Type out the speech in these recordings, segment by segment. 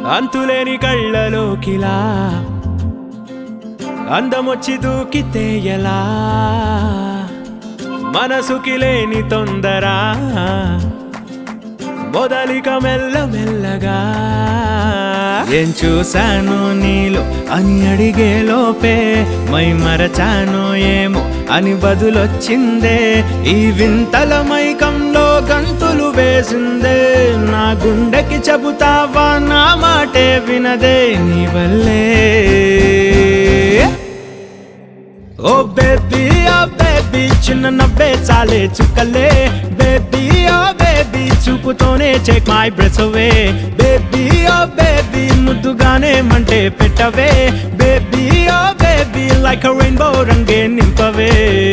అంతులేని కళ్ళలోకిలా అందమొచ్చి దూకితే ఎలా మనసుకి లేని తొందర మొదలిక మెల్ల మెల్లగా ఏం చూశాను నీలో అని అడిగే లోపే మై మరచాను ఏమో అని బదులొచ్చిందే ఈ వింతల మైకంలో గంతులు వేసిందే నా గుండెకి చెబుతావా నా మాటే వినదే నీ వల్లే ఓ బేబీ ఓ బేబీ చిన్న నవ్వే చాలే చుక్కలే బేబీ ఓ బేబీ చూపుతోనే చెక్ మై బ్రెస్ అవే బేబీ ఓ బేబీ ముద్దుగానే మంటే పెట్టవే baby oh baby like rainbow రంగే నింపవే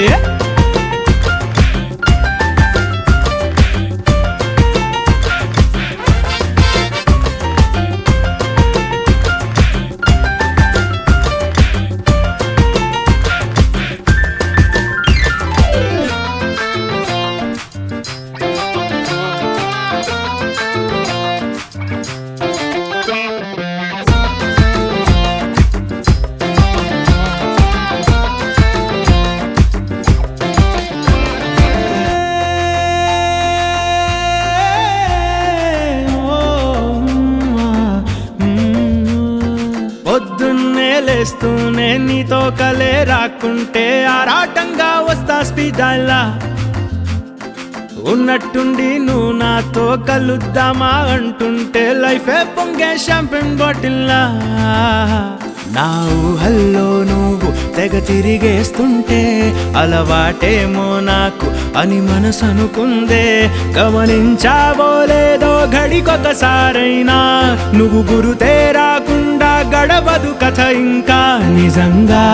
పొద్దున్నే లేస్తూనే నీతో కలే రాకుంటే ఆరాటంగా వస్తా స్పీడాలా ఉన్నట్టుండి నువ్వు నాతో కలుద్దామా అంటుంటే లైఫే పొంగే షాంపెన్ బాటిల్లా నా ఊహల్లో నువ్వు తెగ తిరిగేస్తుంటే అలవాటేమో నాకు అని మనసు అనుకుందే గమనించావో లేదో గడికొకసారైనా నువ్వు గురుతే రాకుండా గడవదు కథ ఇంకా నిజంగా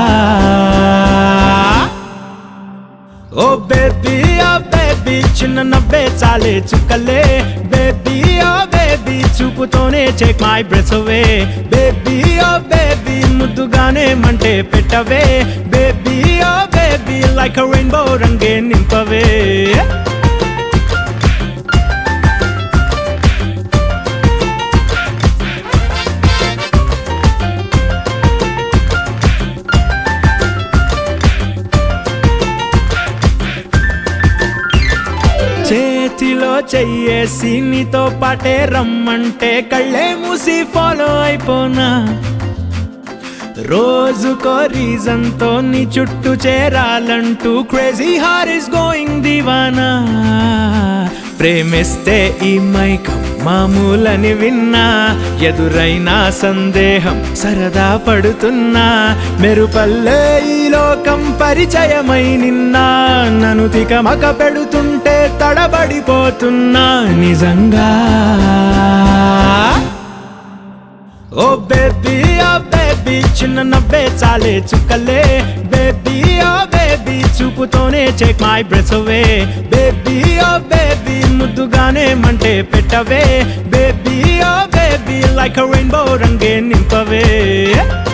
ఓ బేబీ ఓ బేబీ చిన్న నవ్వే చాలే చుక్కలే బేబీ ఓ బేబీ చూపుతోనే చెక్ మై బ్రెస్ అవే బేబీ ఓ బేబీ ముద్దుగానే మంటే పెట్టవే baby oh baby like rainbow రంగే నింపవే చేతిలో చెయ్యేసి నీతో పాటే రమ్మంటే కళ్ళే మూసి ఫాలో అయిపోనా రోజుకో రీజన్ తో నీ చుట్టూ చేరాలంటూ క్రేజీ హార్ ఇస్ గోయింగ్ దివానా ప్రేమిస్తే ఈ మైకం మామూలని విన్నా ఎదురైనా సందేహం సరదా పడుతున్నా మెరుపల్లే ఈ లోకం పరిచయమై నిన్నా నన్ను తికమక పెడుతుంటే తడబడిపోతున్నా నిజంగా ఓ బేబీ ఓ బేబీ చిన్న నవ్వే చాలే చుక్కలే బేబీ ఓ బేబీ చూపుతోనే చెక్ మై బ్రెస్ అవే బేబీ ఓ బేబీ ముద్దుగానే మంటే పెట్టవే baby oh baby like rainbow రంగే నింపవే